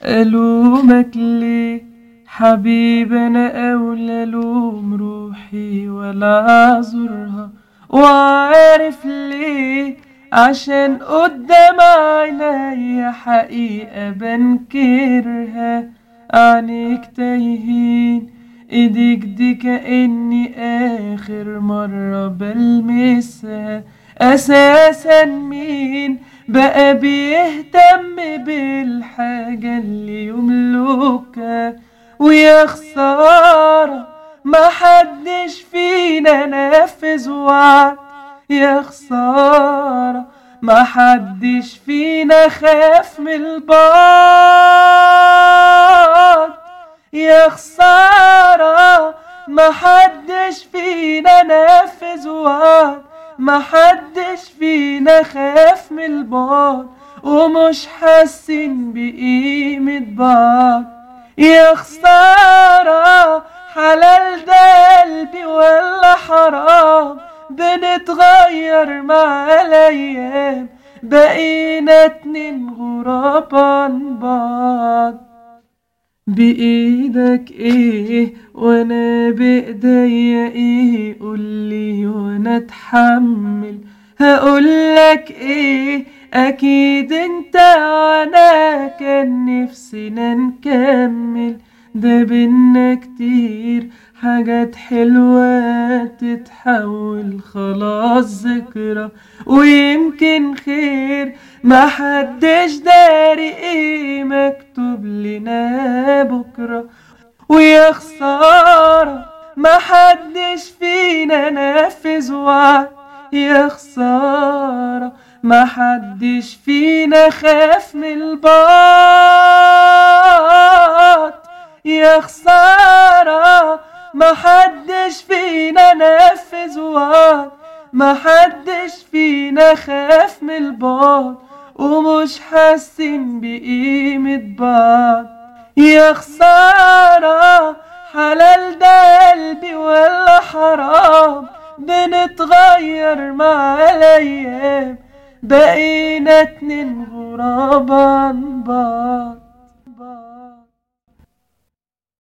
ألومك ليه حبيب أنا أولى ألوم روحي ولا أعذرها وعارف ليه عشان قدام عيني حقيقة بنكرها عنيك تايهين ايديك دي كأني آخر مرة بلمسها أساسا مين بقى بيهتم بالحاجة اللي يملكها ويا خسارة محدش فينا نفذ وعد يا خسارة محدش فينا خاف من البعد يا خسارة محدش فينا نفذ وعد محدش فينا خاف من البعد ومش حاسين بقيمة بعض يا خسارة حلال ده قلبي ولا حرام بنتغير مع الأيام بقينا اتنين غراب عن بعض بإيدك ايه وانا بإيديا ايه قولي وانا اتحمل هقولك ايه اكيد انت وانا كان نفسنا نكمل ده بينا كتير حاجات حلوة تتحول خلاص ذكرى ويمكن خير محدش داري ايه مكتوب لنا بكرة ويا خسارة محدش فينا نفذ وعد يا خسارة محدش فينا خاف من البعض يا خسارة محدش فينا نفذ وعد محدش فينا خاف من البعد ومش حاسين بقيمة بعض يا خسارة حلال ده قلبي ولا حرام بنتغير مع الأيام بقينا اتنين غراب عن بعض